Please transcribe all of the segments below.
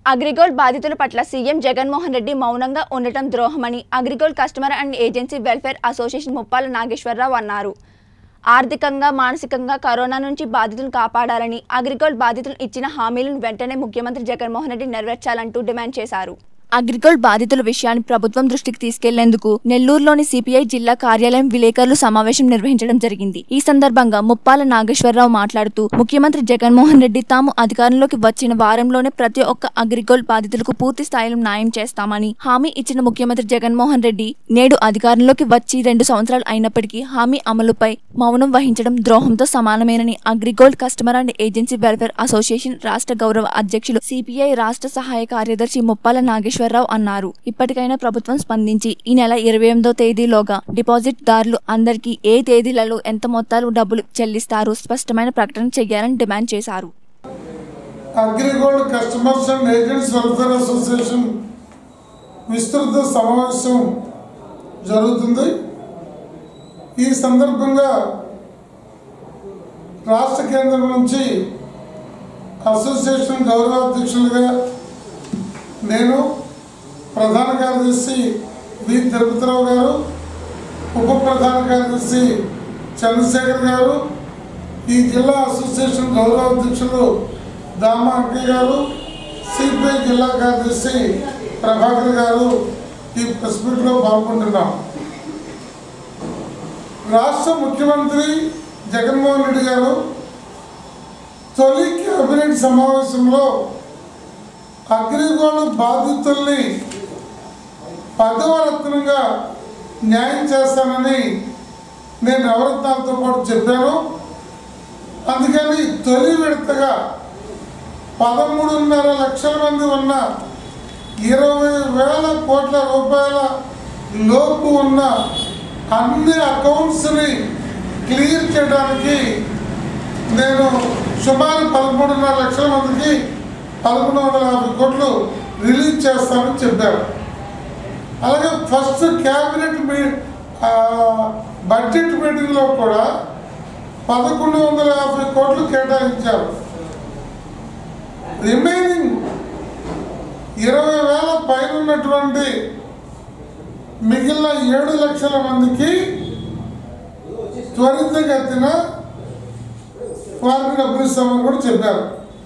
అగ్రిగోల్డ్ బాధితుల పట్ల సీఎం జగన్మోహన్ రెడ్డి మౌనంగా ఉండటం ద్రోహమని Agrigold customer and agency welfare association Muppala Nageswara Rao అన్నారు ఆర్థికంగా మానసికంగా కరోనా నుంచి బాధితులను కాపాడాలని అగ్రిగోల్డ్ బాధితులు ఇచ్చిన హామీలను వెంటనే ముఖ్యమంత్రి జగన్మోహన్ రెడ్డి నెరవేర్చాలంటూ డిమాండ్ చేశారు అగ్రిగోల్డ్ బాధితుల విషయాన్ని ప్రభుత్వం దృష్టికి తీసుకెళ్లేందుకు నెల్లూరులోని సిపిఐ జిల్లా కార్యాలయం విలేకరులు సమావేశం నిర్వహించడం జరిగింది ఈ సందర్భంగా ముప్పాల నాగేశ్వరరావు మాట్లాడుతూ ముఖ్యమంత్రి జగన్మోహన్ రెడ్డి తాము అధికారంలోకి వచ్చిన వారంలోనే ప్రతి ఒక్క అగ్రిగోల్డ్ బాధితులకు పూర్తి స్థాయిలో న్యాయం చేస్తామని హామీ ఇచ్చిన ముఖ్యమంత్రి జగన్మోహన్ రెడ్డి నేడు అధికారంలోకి వచ్చి రెండు సంవత్సరాలు అయినప్పటికీ హామీ అమలుపై మౌనం వహించడం ద్రోహంతో సమానమేనని Agrigold customer and agency welfare association రాష్ట్ర గౌరవ అధ్యక్షులు సిపిఐ రాష్ట్ర సహాయ కార్యదర్శి ముప్పాల నాగేశ్వరరావు అన్నారు ఇప్పటికైనా ప్రభుత్వం స్పందించి ఈ నెల ఇరవై ఎనిమిదో తేదీలోగా డిపాజిట్ దారులు అందరికీ ఏ తేదీలలో ఎంత మొత్తాలు డబ్బులు చెల్లిస్తారు స్పష్టమైన ప్రకటన చేయాలని డిమాండ్ చేశారు AgriGold customers and agents welfare association విస్తృత సమావేశం జరుగుతుంది ఈ సందర్భంగా రాష్ట్ర కేంద్రం నుంచి అసోసియేషన్ గౌరవాధ్యక్షులుగా నేను ప్రధాన కార్యదర్శి వి తిరుపతిరావు గారు ఉప ప్రధాన కార్యదర్శి చంద్రశేఖర్ గారు ఈ జిల్లా అసోసియేషన్ గౌరవాధ్యక్షులు దామ అంకయ్య గారు సిపిఐ జిల్లా కార్యదర్శి ప్రభాకర్ గారు ఈ ప్రెస్ మీట్లో పాల్గొంటున్నాం రాష్ట్ర ముఖ్యమంత్రి జగన్మోహన్ రెడ్డి గారు తొలి కేబినెట్ సమావేశంలో అగ్రిగోల్డ్ బాధితుల్ని పదవ రత్నంగా న్యాయం చేస్తానని నేను నవరత్నాలతో పాటు చెప్పాను అందుకని తొలి విడతగా పదమూడున్నర లక్షల మంది ఉన్న ఇరవై వేల కోట్ల రూపాయల లోపు ఉన్న అన్ని అకౌంట్స్ని క్లియర్ చేయడానికి నేను సుమారు పదమూడున్నర లక్షల మందికి పదకొండు వందల యాభై కోట్లు రిలీజ్ చేస్తానని చెప్పారు అలాగే ఫస్ట్ క్యాబినెట్ మీ ఆ, బడ్జెట్ మీటింగ్లో కూడా పదకొండు వందల యాభై కోట్లు కేటాయించారు రిమైనింగ్ ఇరవై వేల పైన ఉన్నటువంటి మిగిలిన ఏడు లక్షల మందికి త్వరితగతిన వారికి డబ్బులు ఇస్తామని కూడా చెప్పారు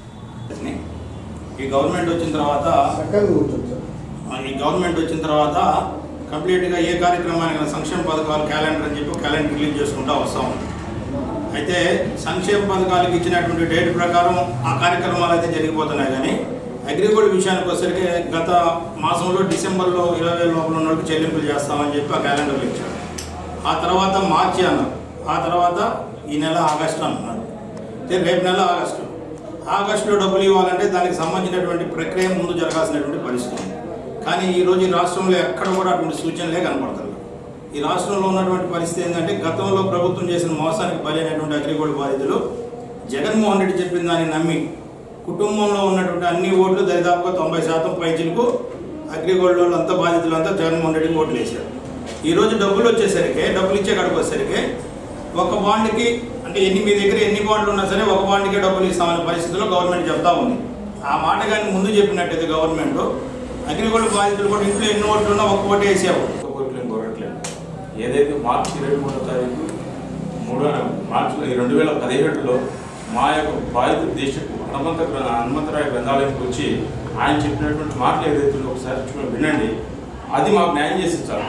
ఈ గవర్నమెంట్ వచ్చిన తర్వాత ఈ గవర్నమెంట్ వచ్చిన తర్వాత కంప్లీట్గా ఏ కార్యక్రమానికి సంక్షేమ పథకాలు క్యాలెండర్ అని చెప్పి క్యాలెండర్ రిలీజ్ చేసుకుంటూ వస్తాం అయితే సంక్షేమ పథకాలకు ఇచ్చినటువంటి డేట్ ప్రకారం ఆ కార్యక్రమాలు అయితే జరిగిపోతున్నాయి కానీ అగ్రిగోల్డ్ విషయానికి వచ్చేసరికి గత మాసంలో డిసెంబర్లో ఇరవై వేల లోపల ఉన్న వాళ్ళకి చెల్లింపులు చేస్తామని చెప్పి ఆ క్యాలెండర్లు ఇచ్చారు ఆ తర్వాత మార్చి అన్నారు ఆ తర్వాత ఈ నెల ఆగస్టు అంటున్నారు అయితే రేపు నెల ఆగస్టు ఆగస్టులో డబ్బులు ఇవ్వాలంటే దానికి సంబంధించినటువంటి ప్రక్రియ ముందు జరగాల్సినటువంటి పరిస్థితి ఉంది. కానీ ఈరోజు ఈ రాష్ట్రంలో ఎక్కడ కూడా అటువంటి సూచనలే కనపడతాయి ఈ రాష్ట్రంలో ఉన్నటువంటి పరిస్థితి ఏంటంటే గతంలో ప్రభుత్వం చేసిన మోసానికి బలైనటువంటి అగ్రిగోల్డ్ బాధితులు జగన్మోహన్ రెడ్డి చెప్పిన దాన్ని నమ్మి కుటుంబంలో ఉన్నటువంటి అన్ని ఓట్లు దరిదాపుగా తొంభై శాతం పైచిలకు అగ్రిగోల్డ్ వాళ్ళు అంతా బాధితులంతా జగన్మోహన్ రెడ్డికి ఓట్లు వేశారు ఈరోజు డబ్బులు వచ్చేసరికి డబ్బులు ఇచ్చే కాడికి వచ్చేసరికి ఒక బాండ్కి అంటే ఎన్ని మీ దగ్గర ఎన్ని బాండ్లు ఉన్నా సరే ఒక బాండ్కే డబ్బులు ఇస్తామనే పరిస్థితిలో గవర్నమెంట్ చెప్తా ఉంది ఆ మాట కానీ ముందు చెప్పినట్టయితే గవర్నమెంట్ అగ్రిగోల్డ్ బాధితులు కూడా ఇంట్లో ఎన్ని ఓట్లు ఉన్నా ఒక ఓటు వేసావు కోరికలను కోరట్లేదు ఏదైతే మార్చి ఇరవై మూడో తారీఖు మూడో మార్చి రెండు వేల పదిహేడులో మా యొక్క బాధిత దేశపు హనుమంత గ్ర- హనుమంతరాయ గ్రంథాలయంకి వచ్చి ఆయన చెప్పినటువంటి మాటలు ఏదైతే ఉందో ఒకసారి చూ- వినండి అది మాకు న్యాయం చేసి చాలు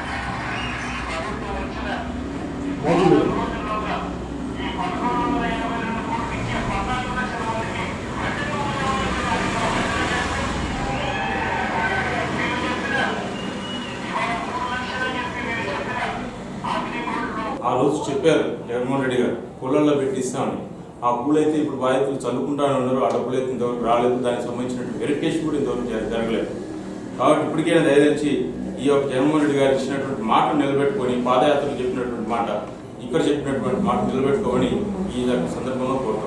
ఆ రోజు చెప్పారు జగన్మోహన్ రెడ్డి గారు పూలల్లో పెట్టిస్తామని ఆ పూలైతే ఇప్పుడు బాధితులు చల్లుకుంటానే ఉన్నారు ఆ డబ్బులు అయితే ఇంతవరకు రాలేదు దానికి సంబంధించిన వెరిఫికేషన్ కూడా ఇంతవరకు జర- జరగలేదు కాబట్టి ఇప్పటికైనా దయచేసి ఈ యొక్క జగన్మోహన్ రెడ్డి గారు ఇచ్చినటువంటి మాట నిలబెట్టుకొని పాదయాత్రలు చెప్పినటువంటి మాట ఇక్కడ చెప్పినటువంటి మాట నిలబెట్టుకోమని ఈ యొక్క సందర్భంలో కోరుతాం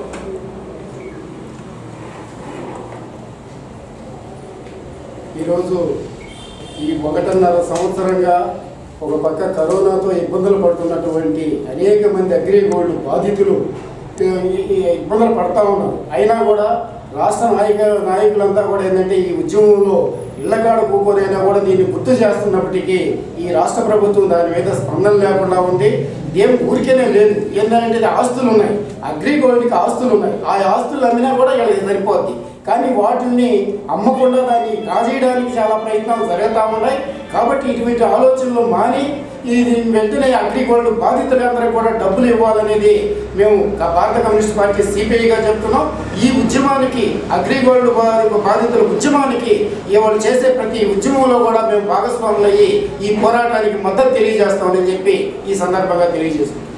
ఈరోజు ఈ ఒకటిన్నర సంవత్సరంగా ఒక పక్క కరోనాతో ఇబ్బందులు పడుతున్నటువంటి అనేక మంది అగ్రిగోల్డ్ బాధితులు ఈ- ఈ ఇబ్బందులు పడతా ఉన్నారు అయినా కూడా రాష్ట్ర నాయక నాయకులంతా కూడా ఏంటంటే ఈ ఉద్యమంలో ఇళ్లకాడ కూకోనైనా కూడా దీన్ని గుర్తు చేస్తున్నప్పటికీ ఈ రాష్ట్ర ప్రభుత్వం దాని మీద స్పందన లేకుండా ఉంది ఏం ఊరికేనే లేదు ఏంటంటే ఇది ఆస్తులు ఉన్నాయి అగ్రిగోల్డ్కి ఆస్తులు ఉన్నాయి ఆ ఆస్తులు అమ్మినా కూడా వీళ్ళకి సరిపోద్ది కానీ వాటిని అమ్మకుండా దాన్ని కాజేయడానికి చాలా ప్రయత్నాలు జరుగుతూ ఉన్నాయి కాబట్టి ఇటువంటి ఆలోచనలు మాని ఇది వెంటనే అగ్రిగోల్డ్ బాధితులందరూ కూడా డబ్బులు ఇవ్వాలనేది మేము క- భారత కమ్యూనిస్ట్ పార్టీ సిపిఐగా చెప్తున్నాం ఈ ఉద్యమానికి అగ్రిగోల్డ్ బా- బాధితుల ఉద్యమానికి ఇవాళ చేసే ప్రతి ఉద్యమంలో కూడా మేము భాగస్వాములయ్యి ఈ పోరాటానికి మద్దతు తెలియజేస్తామని చెప్పి ఈ సందర్భంగా తెలియజేస్తున్నాం